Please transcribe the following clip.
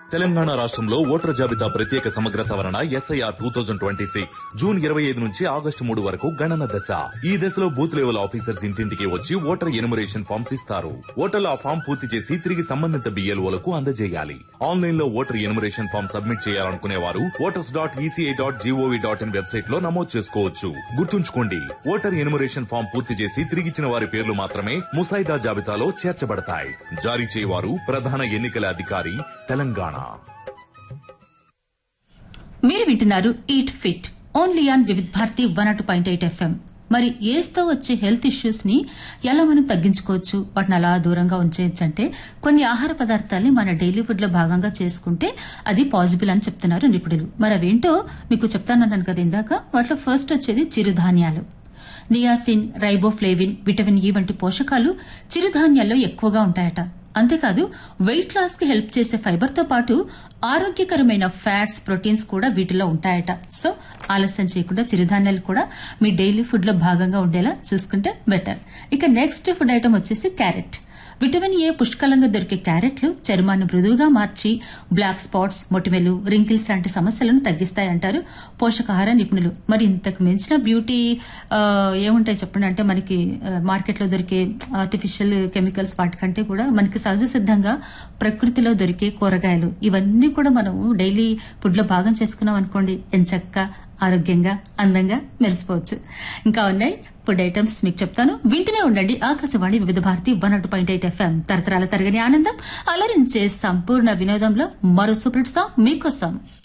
తెలంగాణ రాష్ట్రంలో ఓటర్ జాబితా ప్రత్యేక సమగ్ర సవరణ SIR two thousand twenty six June ఇరవై ఐదు నుంచి ఆగస్టు మూడు వరకు గణన దశ ఈ దశలో బూత్ లెవెల్ ఆఫీసర్స్ ఇంటింటికి వచ్చి ఓటర్ ఎనుమరేషన్ ఫామ్స్ ఇస్తారు ఓటర్లు ఆ ఫామ్ పూర్తి చేసి తిరిగి సంబంధిత బిఎల్ఓలకు అందజేయాలి ఆన్లైన్ లో ఓటర్ ఎనుమరేషన్ ఫామ్ సబ్మిట్ చేయాలనుకునే వారు voters dot ECI dot G O V dot in website లో నమోదు చేసుకోవచ్చు గుర్తుంచుకోండి ఓటర్ ఎనుమరేషన్ ఫామ్ పూర్తి చేసి తిరిగిచ్చిన వారి పేర్లు మాత్రమే ముసాయిదా జాబితాలో చేర్చబడతాయి జారీ చేయవారు ప్రధాన ఎన్నికల అధికారి తెలంగాణ మీరు వింటున్నారు eat fit only on Vividh Bharati one o two point eight FM మరి ఏజ్తో వచ్చే హెల్త్ ఇష్యూస్ ని ఎలా మనం తగ్గించుకోవచ్చు వాటిని అలా దూరంగా ఉంచేయచ్చు అంటే కొన్ని ఆహార పదార్థాలని మన డైలీ ఫుడ్ లో భాగంగా చేసుకుంటే అది పాసిబుల్ అని చెప్తున్నారు నిపుణులు మరి అవేంటో మీకు చెప్తానన్నాను కదా ఇందాక వాటిలో ఫస్ట్ వచ్చేది చిరుధాన్యాలు నియాసిన్ రైబోఫ్లేవిన్ విటమిన్ ఈ వంటి పోషకాలు చిరుధాన్యాల్లో ఎక్కువగా ఉంటాయట అంతేకాదు వెయిట్ లాస్ కి హెల్ప్ చేసే ఫైబర్ తో పాటు ఆరోగ్యకరమైన ఫ్యాట్స్ ప్రోటీన్స్ కూడా వీటిలో ఉంటాయట సో ఆలస్యం చేయకుండా చిరుధాన్యాలు కూడా మీ డైలీ ఫుడ్ లో భాగంగా ఉండేలా చూసుకుంటే బెటర్ ఇక నెక్స్ట్ ఫుడ్ ఐటమ్ వచ్చేసి క్యారెట్ విటమిన్ ఏ పుష్కలంగా దొరికే క్యారెట్లు చర్మాన్ని మృదువుగా మార్చి బ్లాక్ స్పాట్స్ మొటిమెలు రింకిల్స్ లాంటి సమస్యలను తగ్గిస్తాయంటారు పోషకాహార నిపుణులు మరి ఇంతకు మించిన బ్యూటీ ఆ, ఏముంటాయి చెప్పండి అంటే మనకి ఆ, మార్కెట్లో దొరికే ఆర్టిఫిషియల్ కెమికల్స్ వాటికంటే కూడా మనకి సహజ సిద్ధంగా ప్రకృతిలో దొరికే కూరగాయలు ఇవన్నీ కూడా మనం డైలీ ఫుడ్ లో భాగం చేసుకున్నాం అనుకోండి ఎంచక్క ఆరోగ్యంగా అందంగా మెరిసిపోవచ్చు ఇంకా ఉన్నాయి ఫుడ్ ఐటమ్స్ మీకు చెప్తాను వింటూనే ఉండండి Akashvani Vividh Bharati one o two point eight FM తరతరాల తరగని ఆనందం అలరించే సంపూర్ణ వినోదంలో మరో సూపర్ సాంగ్ మీకోసం